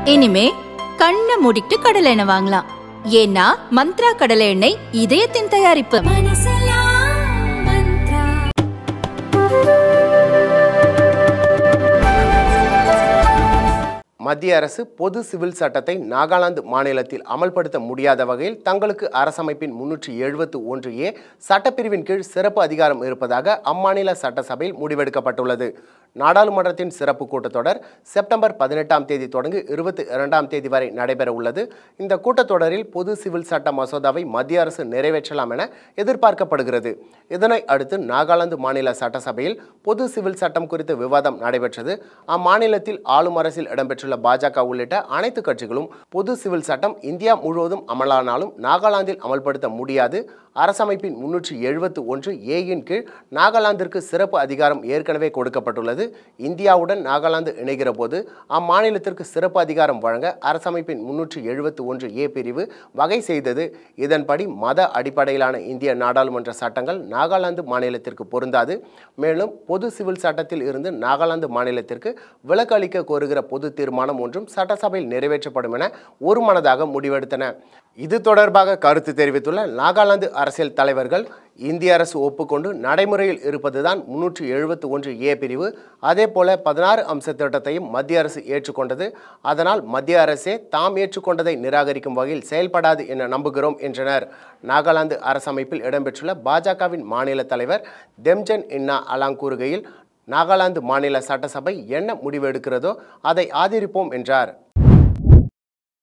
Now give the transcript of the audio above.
இனிமே கண்ணை மூடிட்டு கடலை எண்ணெய் வாங்கலாம் ஏன்னா மந்த்ரா கடலை எண்ணெய் இதயத்தின் தயாரிப்பு மத்திய அரசு பொது சிவில் சட்டத்தை நாகாலாந்து மாநிலத்தில் அமல்படுத்த முடியாத வகையில் தங்களுக்கு அரசமைப்பின் முன்னூற்றி எழுபத்து ஒன்று ஏ சட்டப்பிரிவின் கீழ் சிறப்பு அதிகாரம் இருப்பதாக அம்மாநில சட்டசபையில் முடிவெடுக்கப்பட்டுள்ளது நாடாளுமன்றத்தின் சிறப்பு கூட்டத்தொடர் செப்டம்பர் பதினெட்டாம் தேதி தொடங்கி இருபத்தி இரண்டாம் தேதி வரை நடைபெற உள்ளது இந்த கூட்டத்தொடரில் பொது சிவில் சட்ட மசோதாவை மத்திய அரசு நிறைவேற்றலாம் என எதிர்பார்க்கப்படுகிறது இதனை அடுத்து நாகாலாந்து மாநில சட்டசபையில் பொது சிவில் சட்டம் குறித்து விவாதம் நடைபெற்றது அம்மாநிலத்தில் ஆளும் அரசில் இடம்பெற்றுள்ள பாஜக உள்ளிட்ட அனைத்து கட்சிகளும் பொது சிவில் சட்டம் இந்தியா முழுவதும் அமலானாலும் நாகாலாந்தில் அமல்படுத்த முடியாது அரசமைப்பின் முன்னூற்றி எழுபத்து ஒன்று ஏயின் கீழ் நாகாலாந்திற்கு சிறப்பு அதிகாரம் ஏற்கனவே கொடுக்கப்பட்டுள்ளது இந்தியாவுடன் நாகாலாந்து இணைகிற போது அம்மாநிலத்திற்கு சிறப்பு அதிகாரம் வழங்க அரசமைப்பின் முன்னூற்றி எழுபத்து ஒன்று ஏ பிரிவு வகை செய்தது இதன்படி மத அடிப்படையிலான இந்திய நாடாளுமன்ற சட்டங்கள் நாகாலாந்து மாநிலத்திற்கு பொருந்தாது மேலும் பொது சிவில் சட்டத்தில் இருந்து நாகாலாந்து மாநிலத்திற்கு விலக்கு அளிக்க கோருகிற பொது தீர்மானம் ஒன்றும் சட்டசபையில் நிறைவேற்றப்படும் என ஒருமனதாக முடிவெடுத்தன இது தொடர்பாக கருத்து தெரிவித்துள்ள நாகாலாந்து அரசியல் தலைவர்கள் இந்திய அரசு ஒப்புக்கொண்டு நடைமுறையில் இருப்பதுதான் முன்னூற்றி எழுபத்து ஒன்று ஏ பிரிவு அதே போல பதினாறு அம்ச திட்டத்தையும் மத்திய அரசு ஏற்றுக்கொண்டது அதனால் மத்திய அரசே தாம் ஏற்றுக்கொண்டதை நிராகரிக்கும் வகையில் செயல்படாது என நம்புகிறோம் என்றனர் நாகாலாந்து அரசமைப்பில் இடம்பெற்றுள்ள பாஜகவின் மாநில தலைவர் தெம்ஜன் இன்னா அலாங் கூறுகையில் நாகாலாந்து மாநில சட்டசபை என்ன முடிவு எடுக்கிறதோ அதை ஆதரிப்போம் என்றார்